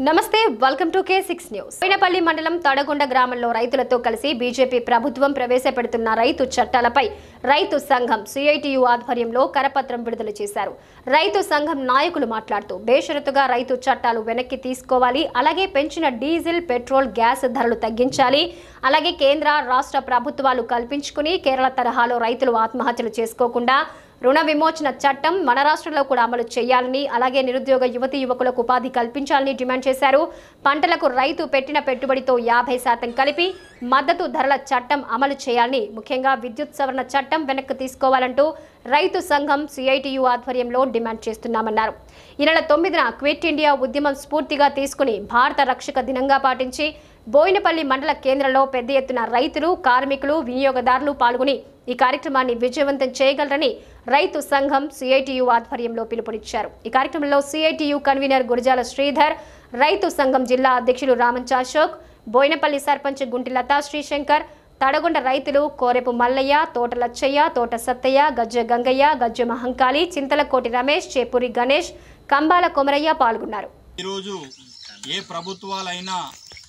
నమస్తే welcome to K six news Poinapalli మండలం తడగొండ గ్రామంలో రైతులతో కలిసి బీజేపీ ప్రభుత్వం ప్రవేశపెడుతున్న రైతు చట్టాలపై రైతు సంఘం సిఐటియు ఆధ్వర్యంలో కరపత్రం విడుదల చేశారు రైతు సంఘం నాయకులు మాట్లాడుతూ బేషరతుగా రైతు చట్టాలు వెనక్కి తీసుకోవాలి అలాగే పెంచిన డీజిల్ పెట్రోల్ గ్యాస్ ధరలు తగ్గించాలి అలాగే కేంద్ర రాష్ట్ర ప్రభుత్వాలు కల్పించుకుని కేరళ తరహాలో రైతులు ఆత్మహత్యలు చేసుకోకుండా రుణ విమోచన చట్టం మన రాష్ట్రంలో కూడా అమలు చేయాలని అలాగే నిరుద్యోగ యువతి యువకులకు ఉపాధి కల్పించాలని డిమాండ్ చేశారు పంటలకు రైతు పెట్టిన పెట్టుబడితో యాభై శాతం కలిపి మద్దతు ధరల చట్టం అమలు చేయాలని ముఖ్యంగా విద్యుత్ సవరణ చట్టం వెనక్కి తీసుకోవాలంటూ రైతు సంఘం సిఐటియు ఆధ్వర్యంలో డిమాండ్ చేస్తున్నామన్నారు ఈ నెల తొమ్మిదిన క్విట్ ఇండియా ఉద్యమం స్ఫూర్తిగా తీసుకుని భారత రక్షక దినంగా పాటించి బోయినపల్లి మండల కేంద్రంలో పెద్ద ఎత్తున రైతులు కార్మికులు వినియోగదారులు పాల్గొని ఈ కార్యక్రమాన్ని విజయవంతం చేయగలరని రైతు సంఘం సిఐటియు ఆధ్వర్యంలో పిలుపునిచ్చారు ఈ కార్యక్రమంలో సిఐటియు కన్వీనర్ గురజాల శ్రీధర్ రైతు సంఘం జిల్లా అధ్యక్షులు రామంచ అశోక్ బోయినపల్లి సర్పంచ్ గుంటిలత శ్రీశంకర్ తడగొండ రైతులు కోరెపు మల్లయ్య తోట లచ్చయ్య తోట సత్తయ్య గజ్జె గంగయ్య గజ్జె మహంకాళి చింతలకోటి రమేష్ చేపూరి గణేష్ కంబాల కొమరయ్య పాల్గొన్నారు ఈరోజు ఏ ప్రభుత్వాలైనా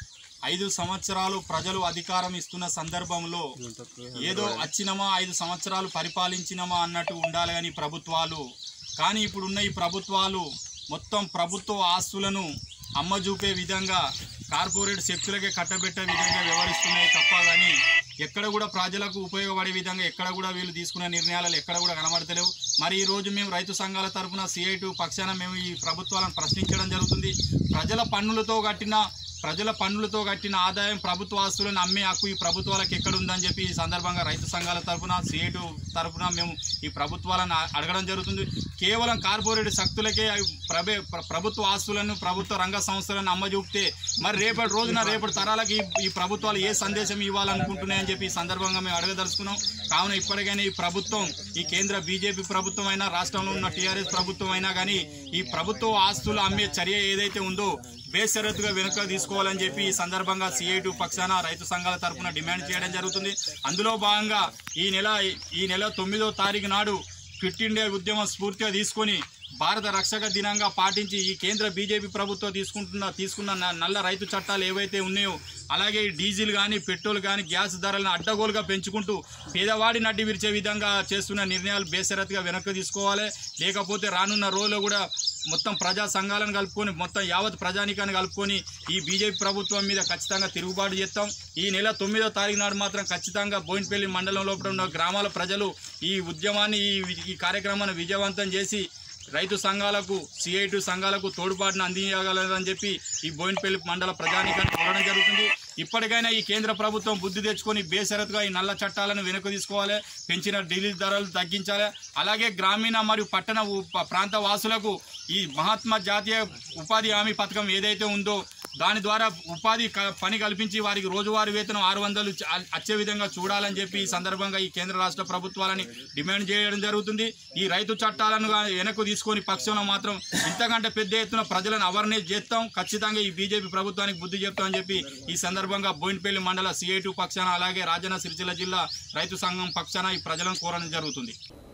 ఐదు సంవత్సరాలు ప్రజలు అధికారం ఇస్తున్న సందర్భంలో ఏదో వచ్చినమా ఐదు సంవత్సరాలు పరిపాలించినమా అన్నట్టు ఉండాలి కానీ ప్రభుత్వాలు కానీ ఇప్పుడున్న ఈ ప్రభుత్వాలు మొత్తం ప్రభుత్వ ఆస్తులను అమ్మ చూపే విధంగా కార్పొరేట్ శక్తులకే కట్టబెట్టే విధంగా వ్యవహరిస్తున్నాయి తప్ప కానీ ఎక్కడ కూడా ప్రజలకు ఉపయోగపడే విధంగా ఎక్కడ కూడా వీళ్ళు తీసుకునే నిర్ణయాలు ఎక్కడ కూడా కనబడతలేవు మరి ఈ రోజు మేము రైతు సంఘాల తరఫున సిఐటు పక్షాన మేము ఈ ప్రభుత్వాలను ప్రశ్నించడం జరుగుతుంది ప్రజల పన్నులతో కట్టిన ప్రజల పన్నులతో కట్టిన ఆదాయం ప్రభుత్వ ఆస్తులను అమ్మే హక్కు ఈ ప్రభుత్వాలకు ఎక్కడ ఉందని చెప్పి ఈ సందర్భంగా రైతు సంఘాల తరఫున సిఐటు తరఫున మేము ఈ ప్రభుత్వాలను అ- అడగడం జరుగుతుంది కేవలం కార్పొరేట్ శక్తులకే అవి ప్రభే ప్ర- ప్రభుత్వ ఆస్తులను ప్రభుత్వ రంగ సంస్థలను అమ్మ చూపితే మరి రేపటి రోజున రేపటి తరాలకు ఈ ఈ ప్రభుత్వాలు ఏ సందేశం ఇవ్వాలనుకుంటున్నాయని చెప్పి ఈ సందర్భంగా మేము అడగదలుచుకున్నాం కావున ఇప్పటికైనా ఈ ప్రభుత్వం ఈ కేంద్ర బీజేపీ ప్రభుత్వం అయినా రాష్ట్రంలో ఉన్న టీఆర్ఎస్ ప్రభుత్వం అయినా కానీ ఈ ప్రభుత్వ ఆస్తులు అమ్మే చర్య ఏదైతే ఉందో బేషరతుగా వెనుక తీసుకోవాలని చెప్పి ఈ సందర్భంగా సిఐటు పక్షాన రైతు సంఘాల తరఫున డిమాండ్ చేయడం జరుగుతుంది అందులో భాగంగా ఈ నెల ఈ నెల తొమ్మిదో తారీఖు నాడు క్విట్ ఇండియా ఉద్యమం స్ఫూర్తిగా తీసుకొని భారత రక్షక దినంగా పాటించి ఈ కేంద్ర బీజేపీ ప్రభుత్వం తీసుకుంటున్న తీసుకున్న న- నల్ల రైతు చట్టాలు ఏవైతే ఉన్నాయో అలాగే ఈ డీజిల్ కానీ పెట్రోల్ కానీ గ్యాస్ ధరలను అడ్డగోలుగా పెంచుకుంటూ పేదవాడి నడ్డి విరిచే విధంగా చేస్తున్న నిర్ణయాలు బేసరత్గా వెనక్కి తీసుకోవాలి లేకపోతే రానున్న రోజుల్లో కూడా మొత్తం ప్రజా సంఘాలను కలుపుకొని మొత్తం యావత్ ప్రజానికాన్ని కలుపుకొని ఈ బీజేపీ ప్రభుత్వం మీద ఖచ్చితంగా తిరుగుబాటు చేస్తాం ఈ నెల తొమ్మిదో తారీఖు నాడు మాత్రం ఖచ్చితంగా బోయినపల్లి మండలం లోపల ఉన్న గ్రామాల ప్రజలు ఈ ఉద్యమాన్ని ఈ ఈ కార్యక్రమాన్ని విజయవంతం చేసి రైతు సంఘాలకు సిఐటి సంఘాలకు తోడ్పాటును అందించగలరని చెప్పి ఈ బోయినపల్లి మండల ప్రజానికాన్ని కోరడం జరుగుతుంది ఇప్పటికైనా ఈ కేంద్ర ప్రభుత్వం బుద్ధి తెచ్చుకొని బేషరతుగా ఈ నల్ల చట్టాలను వెనక్కి తీసుకోవాలి పెంచిన డీజిల్ ధరలు తగ్గించాలి అలాగే గ్రామీణ మరియు పట్టణ ఉ- ప- ప్రాంత వాసులకు ఈ మహాత్మా జాతీయ ఉపాధి హామీ పథకం ఏదైతే ఉందో దాని ద్వారా ఉపాధి క- పని కల్పించి వారికి రోజువారీ వేతనం ఆరు వందలు చ- వచ్చే విధంగా చూడాలని చెప్పి ఈ సందర్భంగా ఈ కేంద్ర రాష్ట్ర ప్రభుత్వాలని డిమాండ్ చేయడం జరుగుతుంది ఈ రైతు చట్టాలను గా- వెనక్కు తీసుకొని పక్షంలో మాత్రం ఇంతకంటే పెద్ద ఎత్తున ప్రజలను అవేర్నెస్ చేస్తాం ఖచ్చితంగా ఈ బీజేపీ ప్రభుత్వానికి బుద్ధి చెప్తామని చెప్పి ఈ సందర్భంగా బోయినపల్లి మండల సిఐటు పక్షాన అలాగే రాజన్న సిరిసిల్ల జిల్లా రైతు సంఘం పక్షాన ఈ ప్రజలను కోరడం జరుగుతుంది